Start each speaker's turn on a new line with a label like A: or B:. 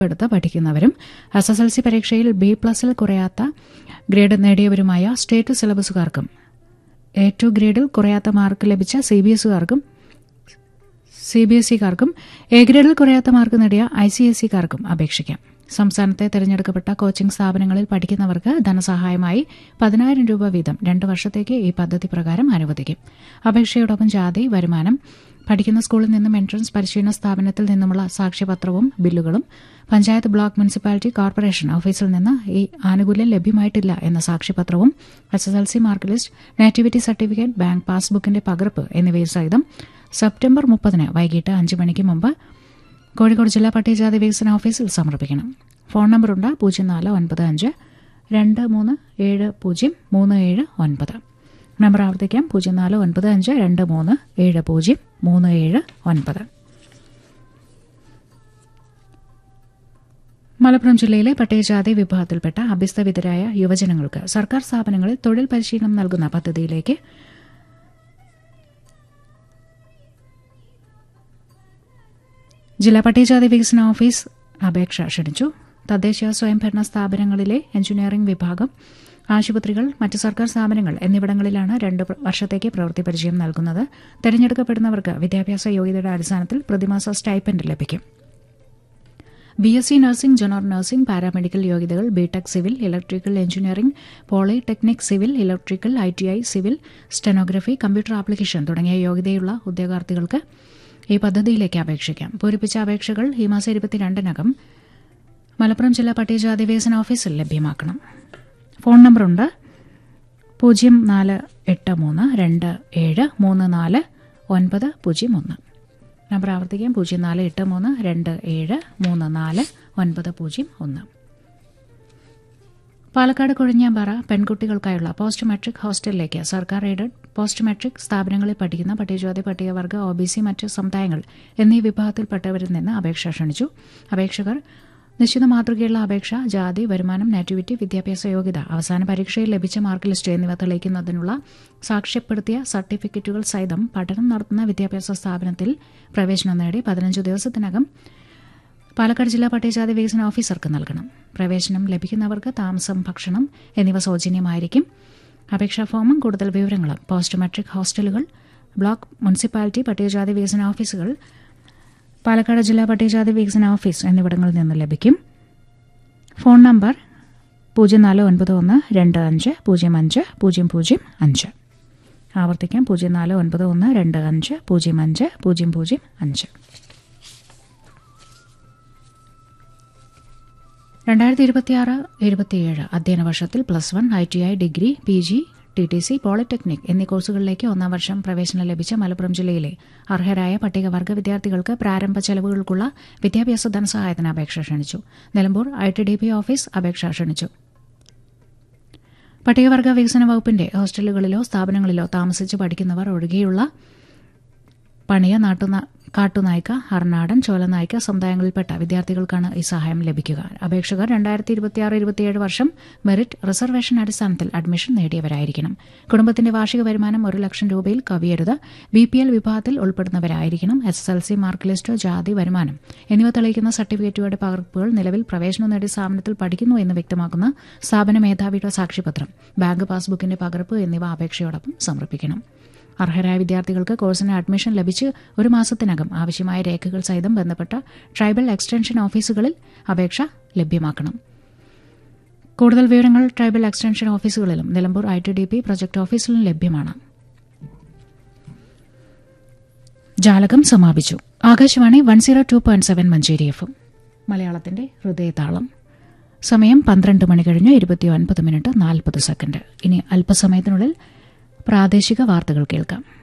A: എടുത്ത് പഠിക്കുന്നവരും S S L C പരീക്ഷയിൽ ബി പ്ലസിൽ കുറയാത്ത ഗ്രേഡ് നേടിയവരുമായ സ്റ്റേറ്റ് സിലബസുകാർക്കും എ ടു ഗ്രേഡിൽ കുറയാത്ത മാർക്ക് ലഭിച്ച സി ബി എസുകാർക്കും സി ബി എസ് ഇക്കാർക്കും എ ഗ്രേഡിൽ കുറയാത്ത മാർക്ക് നേടിയ ഐ സി എസ് ഇക്കാർക്കും അപേക്ഷിക്കാം സംസ്ഥാനത്തെ തെരഞ്ഞെടുക്കപ്പെട്ട കോച്ചിംഗ് സ്ഥാപനങ്ങളിൽ പഠിക്കുന്നവർക്ക് ധനസഹായമായി പതിനായിരം രൂപ വീതം രണ്ട് വർഷത്തേക്ക് ഈ പദ്ധതി പ്രകാരം അനുവദിക്കും അപേക്ഷയോടൊപ്പം ജാതി വരുമാനം പഠിക്കുന്ന സ്കൂളിൽ നിന്നും എൻട്രൻസ് പരിശീലന സ്ഥാപനത്തിൽ നിന്നുമുള്ള സാക്ഷ്യപത്രവും ബില്ലുകളും പഞ്ചായത്ത് ബ്ലോക്ക് മുനിസിപ്പാലിറ്റി കോർപ്പറേഷൻ ഓഫീസിൽ നിന്ന് ഈ ആനുകൂല്യം ലഭ്യമായിട്ടില്ല എന്ന സാക്ഷ്യപത്രവും S S L C mark list nativity certificate bank പാസ്ബുക്കിന്റെ പകർപ്പ് എന്നിവയും സഹിതം സെപ്റ്റംബർ മുപ്പതിന് വൈകിട്ട് അഞ്ച് മണിക്ക് മുമ്പ് കോഴിക്കോട് ജില്ലാ പട്ടികജാതി വികസന ഓഫീസിൽ സമർപ്പിക്കണം ഫോൺ നമ്പറുണ്ട് പൂജ്യം നാല് ഒൻപത് അഞ്ച് രണ്ട് മൂന്ന് ഏഴ് പൂജ്യം മൂന്ന് ഏഴ് ഒൻപത് നമ്പർ ആവർത്തിക്കാം പൂജ്യം നാല് ഒൻപത് അഞ്ച് രണ്ട് മൂന്ന് ഏഴ് പൂജ്യം മൂന്ന് ഏഴ് ഒൻപത് മലപ്പുറം ജില്ലയിലെ പട്ടികജാതി വിഭാഗത്തിൽപ്പെട്ട അഭ്യസ്തവിധരായ യുവജനങ്ങൾക്ക് സർക്കാർ സ്ഥാപനങ്ങളിൽ തൊഴിൽ പരിശീലനം നൽകുന്ന പദ്ധതിയിലേക്ക് ജില്ലാ പട്ടികജാതി വികസന ഓഫീസ് അപേക്ഷ ക്ഷണിച്ചു തദ്ദേശീയ സ്വയംഭരണ സ്ഥാപനങ്ങളിലെ എഞ്ചിനീയറിംഗ് വിഭാഗം ആശുപത്രികൾ മറ്റ് സർക്കാർ സ്ഥാപനങ്ങൾ എന്നിവിടങ്ങളിലാണ് രണ്ട് വർഷത്തേക്ക് പ്രവൃത്തി പരിചയം നൽകുന്നത് തെരഞ്ഞെടുക്കപ്പെടുന്നവർക്ക് വിദ്യാഭ്യാസ യോഗ്യതയുടെ അടിസ്ഥാനത്തിൽ പ്രതിമാസ സ്റ്റൈപ്പൻഡ് ലഭിക്കും B S C nursing general nursing paramedical യോഗ്യതകൾ B Tech civil electrical engineering polytechnic civil electrical I T I civil stenography computer application തുടങ്ങിയ യോഗ്യതയുള്ള ഉദ്യോഗാർത്ഥികൾക്ക് ഈ പദ്ധതിയിലേക്ക് അപേക്ഷിക്കാം പൂരിപ്പിച്ച അപേക്ഷകൾ ഈ മാസം ഇരുപത്തിരണ്ടിനകം മലപ്പുറം ജില്ലാ പട്ടികജാതി വികസന ഓഫീസിൽ ലഭ്യമാക്കണം ഫോൺ നമ്പറുണ്ട് പൂജ്യം നാല് എട്ട് മൂന്ന് രണ്ട് ഏഴ് മൂന്ന് നാല് ഒൻപത് പൂജ്യം ഒന്ന് നമ്പർ ആവർത്തിക്കാം പൂജ്യം നാല് എട്ട് മൂന്ന് രണ്ട് ഏഴ് മൂന്ന് നാല് ഒൻപത് പൂജ്യം ഒന്ന് പാലക്കാട് കൊഴിഞ്ഞാമ്പാറ പെൺകുട്ടികൾക്കായുള്ള പോസ്റ്റ് മെട്രിക് ഹോസ്റ്റലിലേക്ക് സർക്കാർ എയ്ഡഡ് പോസ്റ്റ് മെട്രിക് സ്ഥാപനങ്ങളിൽ പഠിക്കുന്ന പട്ടികജാതി പട്ടികവർഗ ഒ ബി സി മറ്റ് സമുദായങ്ങൾ എന്നീ വിഭാഗത്തിൽപ്പെട്ടവരിൽ നിന്ന് അപേക്ഷ ക്ഷണിച്ചു അപേക്ഷകർ നിശ്ചിത മാതൃകയുള്ള അപേക്ഷ ജാതി വരുമാനം നാറ്റിവിറ്റി വിദ്യാഭ്യാസ യോഗ്യത അവസാന പരീക്ഷയിൽ ലഭിച്ച മാർക്ക് ലിസ്റ്റ് എന്നിവ തെളിയിക്കുന്നതിനുള്ള സാക്ഷ്യപ്പെടുത്തിയ സർട്ടിഫിക്കറ്റുകൾ സഹിതം പഠനം നടത്തുന്ന വിദ്യാഭ്യാസ സ്ഥാപനത്തിൽ പ്രവേശനം നേടി പതിനഞ്ച് ദിവസത്തിനകം പാലക്കാട് ജില്ലാ പട്ടികജാതി വികസന ഓഫീസർക്ക് നൽകണം പ്രവേശനം ലഭിക്കുന്നവർക്ക് താമസം ഭക്ഷണം എന്നിവ സൗജന്യമായിരിക്കും അപേക്ഷാ ഫോമും കൂടുതൽ വിവരങ്ങളും പോസ്റ്റ് മെട്രിക് ഹോസ്റ്റലുകൾ ബ്ലോക്ക് മുനിസിപ്പാലിറ്റി പട്ടികജാതി വികസന ഓഫീസുകൾ പാലക്കാട് ജില്ലാ പട്ടികജാതി വികസന ഓഫീസ് എന്നിവിടങ്ങളിൽ നിന്ന് ലഭിക്കും ഫോൺ നമ്പർ പൂജ്യം നാല് ഒൻപത് ഒന്ന് രണ്ട് അഞ്ച് പൂജ്യം അഞ്ച് പൂജ്യം പൂജ്യം അഞ്ച് ആവർത്തിക്കാം പൂജ്യം നാല് ഒൻപത് ഒന്ന് രണ്ട് അഞ്ച് പൂജ്യം അഞ്ച് പൂജ്യം പൂജ്യം അഞ്ച് രണ്ടായിരത്തി ഇരുപത്തിയാറ് ഇരുപത്തിയേഴ് അധ്യയന വർഷത്തിൽ plus one I T I degree P G T T C polytechnic എന്നീ കോഴ്സുകളിലേക്ക് ഒന്നാം വർഷം പ്രവേശനം ലഭിച്ച മലപ്പുറം ജില്ലയിലെ അർഹരായ പട്ടികവർഗ വിദ്യാർത്ഥികൾക്ക് പ്രാരംഭ ചെലവുകൾക്കുള്ള വിദ്യാഭ്യാസ ധനസഹായത്തിന് അപേക്ഷ ക്ഷണിച്ചു Nilambur I T D P office അപേക്ഷ ക്ഷണിച്ചു പട്ടികവർഗ വികസന വകുപ്പിന്റെ ഹോസ്റ്റലുകളിലോ സ്ഥാപനങ്ങളിലോ താമസിച്ച് പഠിക്കുന്നവർ ഒഴികെയുള്ള പണിയ നാട്ടുന കാട്ടുനായ്ക്ക ഹർനാടൻ ചോലനായ്ക്ക സമുദായങ്ങളിൽപ്പെട്ട വിദ്യാർത്ഥികൾക്കാണ് ഈ സഹായം ലഭിക്കുക അപേക്ഷകർ രണ്ടായിരത്തി ഇരുപത്തിയാറ് ഇരുപത്തിയേഴ് വർഷം മെറിറ്റ് റിസർവേഷൻ അടിസ്ഥാനത്തിൽ അഡ്മിഷൻ നേടിയവരായിരിക്കണം കുടുംബത്തിന്റെ വാർഷിക വരുമാനം ഒരു ലക്ഷം രൂപയിൽ കവിയരുത് ബി പി എൽ വിഭാഗത്തിൽ ഉൾപ്പെടുന്നവരായിരിക്കണം S S L C mark list ജാതി വരുമാനം എന്നിവ തെളിയിക്കുന്ന സർട്ടിഫിക്കറ്റുകളുടെ പകർപ്പുകൾ നിലവിൽ പ്രവേശനം നേടിയ സ്ഥാപനത്തിൽ പഠിക്കുന്നു എന്ന് വ്യക്തമാക്കുന്ന സ്ഥാപന മേധാവിയുടെ സാക്ഷ്യപത്രം ബാങ്ക് പാസ്ബുക്കിന്റെ പകർപ്പ് എന്നിവ അപേക്ഷയോടൊപ്പം സമർപ്പിക്കണം അർഹരായ വിദ്യാർത്ഥികൾക്ക് കോഴ്സിന് അഡ്മിഷൻ ലഭിച്ച് ഒരു മാസത്തിനകം ആവശ്യമായ രേഖകൾ സഹിതം ബന്ധപ്പെട്ട ട്രൈബൽ എക്സ്റ്റൻഷൻ ഓഫീസുകളിൽ അപേക്ഷ ലഭ്യമാക്കണം കൂടുതൽ വിവരങ്ങൾ ട്രൈബൽ എക്സ്റ്റൻഷൻ ഓഫീസുകളിലും Nilambur I T D P project ഓഫീസിലും ലഭ്യമാണ് ജാലകം സമാപിച്ചു Akashvani one zero two point seven Manjeri F മലയാളത്തിന്റെ ഹൃദയതാളം സമയം പന്ത്രണ്ട് മണി കഴിഞ്ഞ് ഇരുപത്തിയൊൻപത് മിനിറ്റ് നാൽപ്പത് സെക്കൻഡ് ഇനി അല്പസമയത്തിനുള്ളിൽ പ്രാദേശിക വാർത്തകൾ കേൾക്കാം